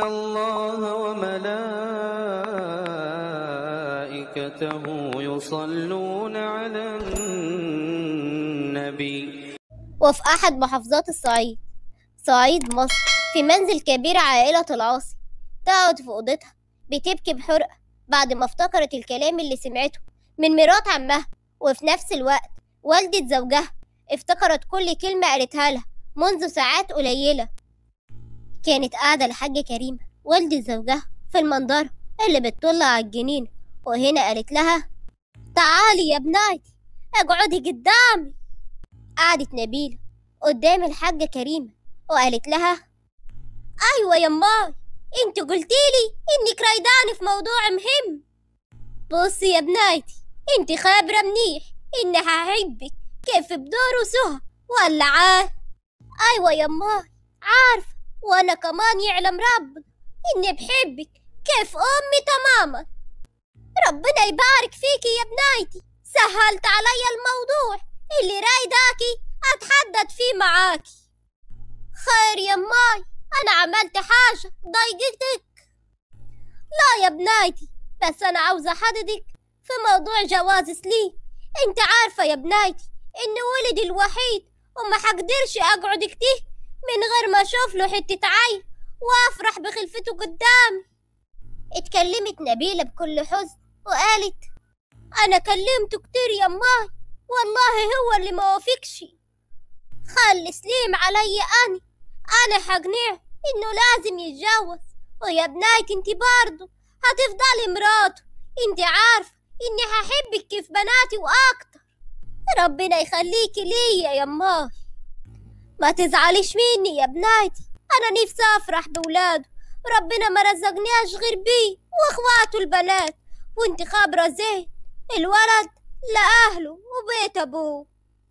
الله وملائكته يصلون على النبي وفي أحد محافظات الصعيد صعيد مصر في منزل كبير عائلة العاصي تقعد في أوضتها بتبكي بحرقة بعد ما افتكرت الكلام اللي سمعته من مرات عمها وفي نفس الوقت والدة زوجها افتكرت كل كلمة قالتها لها منذ ساعات قليلة كانت قاعدة الحاجة كريمة والدة زوجها في المنظرة اللي بتطل على الجنين وهنا قالت لها تعالي يا بناتي اقعدي قدامي قعدت نبيلة قدام الحاجة كريمة وقالت لها أيوة يا ماي انت قلتيلي انك رايداني في موضوع مهم بصي يا بناتي انت خابرة منيح اني هحبك كيف بدور سهى ولا عاد ايوه يا ماي عارفة وانا كمان يعلم ربنا اني بحبك كيف امي تماما ربنا يبارك فيكي يا بنايتي سهلت علي الموضوع اللي رايداكي اتحدث فيه معاكي خير يا ماي انا عملت حاجة ضايقتك لا يا بنايتي بس انا عاوزة احددك في موضوع جواز سليم انت عارفة يا بنايتي ان ولدي الوحيد وما حقدرش اقعد كتير من غير ما اشوف له حتة عين وافرح بخلفته قدامي اتكلمت نبيلة بكل حزن وقالت انا كلمته كتير يا ماي والله هو اللي ما وافقش خلي سليم علي اني انا حقنعه انه لازم يتجوز ويا بنايتي انت برضه هتفضلي مراته انت عارفة اني هحبك كيف بناتي واكتر ربنا يخليكي ليا يا ماي ما تزعليش مني يا بناتي انا نفسي افرح بولاده ربنا ما رزقناش غير بيه واخواته البنات وانت خابرة زين الولد لأهله وبيت أبوه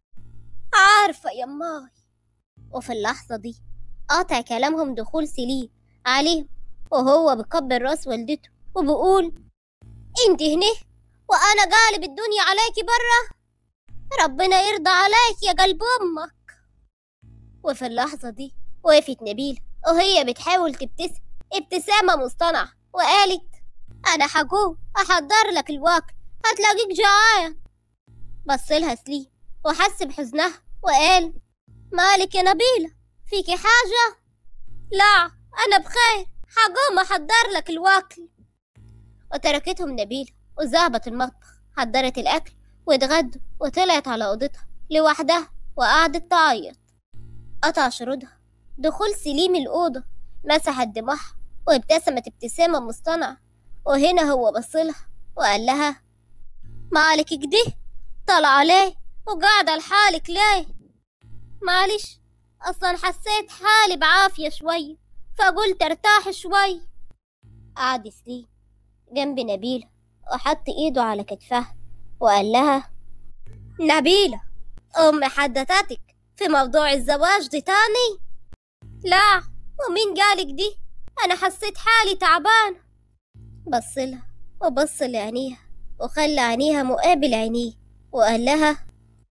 عارفة يا ماي وفي اللحظة دي قاطع كلامهم دخول سليم عليهم وهو بكبر راس والدته وبقول انت هنا وانا قالب الدنيا عليكي برا ربنا يرضى عليك يا قلب امك وفي اللحظة دي وقفت نبيلة وهي بتحاول تبتسم ابتسامة مصطنعة وقالت أنا حقوم أحضر لك الواكل هتلاقيك جعان بصلها سليم وحس بحزنها وقال مالك يا نبيلة فيكي حاجة؟ لا أنا بخير حقوم أحضر لك الواكل وتركتهم نبيلة وذهبت المطبخ حضرت الأكل واتغدوا وطلعت على أوضتها لوحدها وقعدت تعيط قطع شرودها دخول سليم الأوضة مسحت دموعها وابتسمت ابتسامة مصطنعة وهنا هو بصلها وقال لها مالك كده طلع ليه وقاعدة لحالك ليه معلش أصلا حسيت حالي بعافية شوية فقلت ارتاح شوي قعد سليم جنب نبيلة وحط ايده على كتفها وقال لها نبيلة أمي حدثتك في موضوع الزواج دي تاني لا ومين قالك دي أنا حسيت حالي تعبان بصلها وبص لعينيها وخلى عينيها مقابل عينيه وقال لها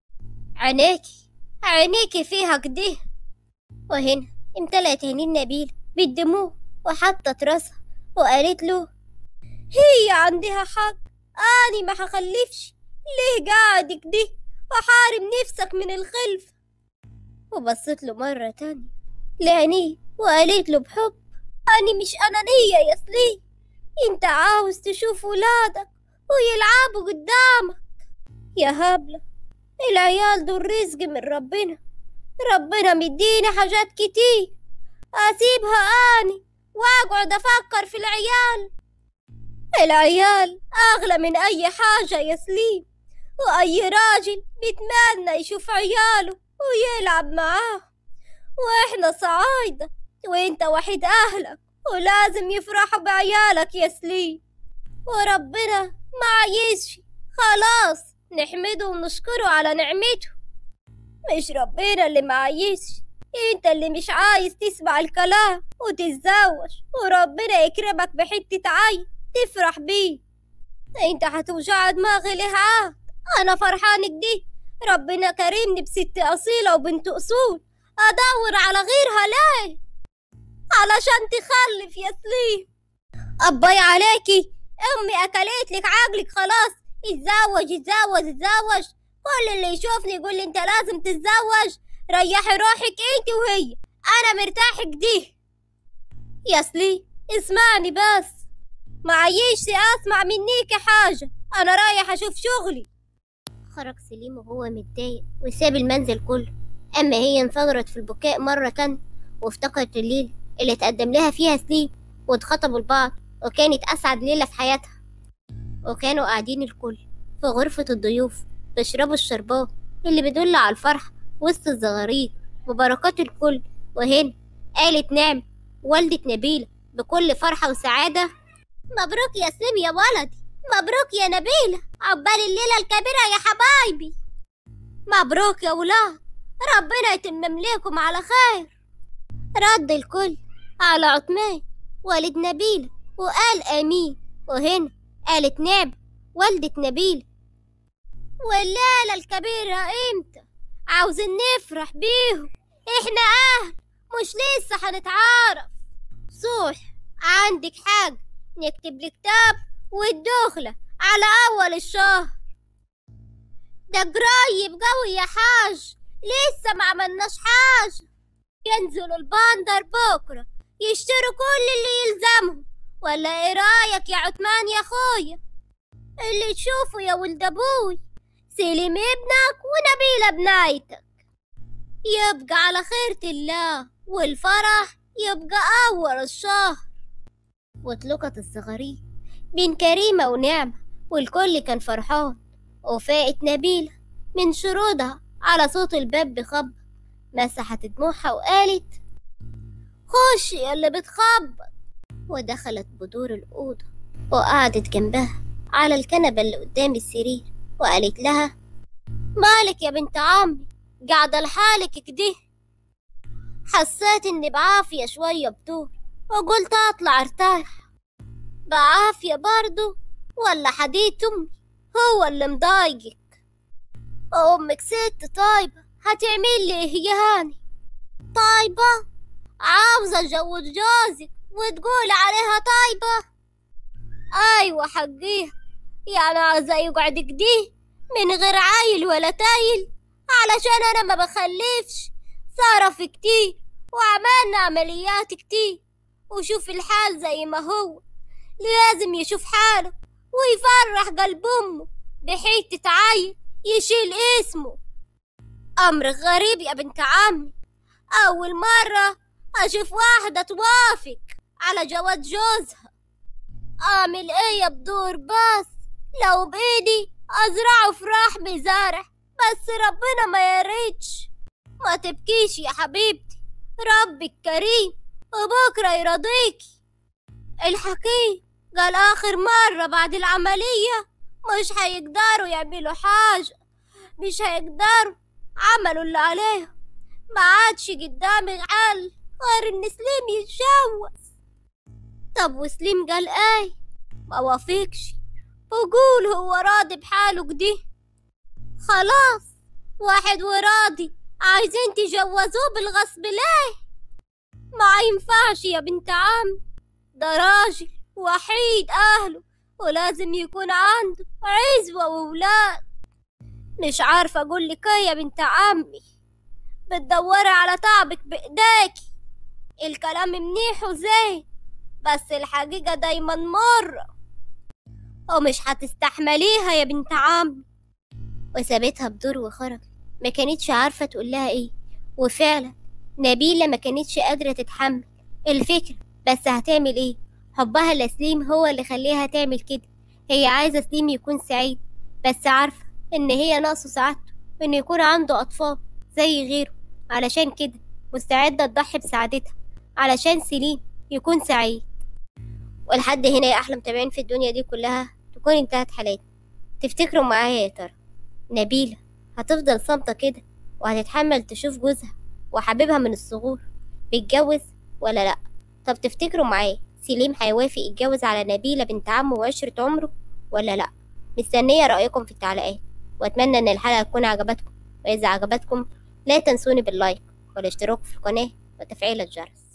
عينيكي عينيكي فيها كده وهنا امتلأت عينين نبيل بالدموع وحطت راسها وقالت له هي عندها حق أني ما هخلفش ليه قاعد كده وحارم نفسك من الخلف وبصت له مرة تانية لعينيه وقالت له بحب أني مش أنانية يا سليم انت عاوز تشوف ولادك ويلعبوا قدامك يا هبلة العيال دول رزق من ربنا ربنا مديني حاجات كتير أسيبها أني وأقعد أفكر في العيال العيال أغلى من أي حاجة يا سليم وأي راجل بيتمنى يشوف عياله ويلعب معاه وإحنا صعايدة وإنت وحيد أهلك ولازم يفرحوا بعيالك يا سليم وربنا ما عايزش خلاص نحمده ونشكره على نعمته مش ربنا اللي ما عايزش انت اللي مش عايز تسمع الكلام وتتزوج وربنا يكرمك بحتة عين تفرح بيه انت هتوجع دماغي ليه عاد انا فرحانك دي ربنا كرمني بست اصيلة وبنت اصول ادور على غيرها ليه علشان تخلف يا سليم أباي عليكي أمي أكلت لك عقلك خلاص اتزوج اتزوج اتزوج كل اللي يشوفني يقول لي انت لازم تتزوج ريحي روحك انت وهي انا مرتاح كده يا سليم اسمعني بس معيش اسمع منيك حاجة انا رايح اشوف شغلي خرج سليم وهو متضايق وساب المنزل كله اما هي انفجرت في البكاء مرة تانية وافتكرت الليلة اللي تقدم لها فيها سليم واتخطبوا لبعض وكانت اسعد ليلة في حياتها وكانوا قاعدين الكل في غرفة الضيوف بيشربوا الشربات اللي بيدل على الفرح وسط الزغاريد وبركات الكل وهنا قالت نعم والدة نبيلة بكل فرحة وسعادة مبروك يا سليم يا ولدي مبروك يا نبيلة عقبال الليلة الكبيرة يا حبايبي مبروك يا ولاد ربنا يتمم لكم على خير رد الكل على عثمان والد نبيلة وقال آمين وهنا قالت نعم والدة نبيلة والليلة الكبيرة امتى عاوزين نفرح بيهم احنا اهل مش لسه هنتعارف صوح عندك حاجة نكتب لك كتاب والدخلة على اول الشهر ده قريب قوي يا حاج لسه ما عملناش حاجة ينزلوا البندر بكرة يشتروا كل اللي يلزمهم ولا ايه رايك يا عثمان يا اخويا اللي تشوفه يا ولد ابوي سليم ابنك ونبيلة بنايتك يبقى على خيرة الله والفرح يبقى أول الشهر واتلقت الصغارين بين كريمة ونعمة والكل كان فرحان وفاقت نبيلة من شرودها على صوت الباب بخبط مسحت دموعها وقالت خشي يا اللي بتخبط ودخلت بدور الأوضة وقعدت جنبها على الكنبة اللي قدام السرير وقالت لها مالك يا بنت عمي قاعدة لحالك كده حسيت اني بعافية شوية بدور وقلت اطلع ارتاح بعافية برضو ولا حديت امي هو اللي مضايقك امك ست طيبة هتعمل لي ايه يا هاني طيبة عاوزة اتجوز جوزك وتقول عليها طيبة ايوه حقيها يعني عايزة يقعد كده من غير عايل ولا تايل علشان انا ما بخلفش صرف كتير وعملنا عمليات كتير وشوف الحال زي ما هو لازم يشوف حاله ويفرح قلب امه بحيث عيل يشيل اسمه امر غريب يا بنت عمي اول مرة اشوف واحدة توافق على جواز جوزها اعمل ايه يا بدور بس لو بايدي ازرعه في رحم زارع بس ربنا ما يريدش ما تبكيش يا حبيبتي ربك كريم وبكرة يرضيكي الحكيم قال آخر مرة بعد العملية مش هيقدروا يعملوا حاجة مش هيقدروا عملوا اللي عليهم ما عادش قدامي حل غير ان سليم يتجوز طب وسليم قال ايه ما وافقش وقول هو راضي بحاله كده خلاص واحد وراضي عايزين تجوزوه بالغصب ليه ما ينفعش يا بنت عم ده راجل وحيد اهله ولازم يكون عنده عزوة وولاد مش عارفة اقول لك ايه يا بنت عمي بتدوري على تعبك بايديكي الكلام منيح وزين بس الحقيقة دايما مرة ومش هتستحمليها يا بنت عمي وسابتها بدور وخرج ما كانتش عارفة تقول لها ايه وفعلا نبيلة ما كانتش قادرة تتحمل الفكرة بس هتعمل ايه حبها لسليم هو اللي خليها تعمل كده هي عايزة سليم يكون سعيد بس عارفة ان هي ناقصه سعادته وانه يكون عنده اطفال زي غيره علشان كده مستعدة تضحي بسعادتها علشان سليم يكون سعيد ولحد هنا يا احلى متابعين في الدنيا دي كلها تكون انتهت حالاتي تفتكروا معايا يا ترى نبيلة هتفضل صامتة كده وهتتحمل تشوف جوزها وحبيبها من الصغور بيتجوز ولا لأ طب تفتكروا معايا سليم هيوافق يتجوز على نبيلة بنت عمه وعشرة عمره ولا لأ مستنية رأيكم في التعليقات وأتمنى إن الحلقة تكون عجبتكم وإذا عجبتكم لا تنسوني باللايك والاشتراك في القناة وتفعيل الجرس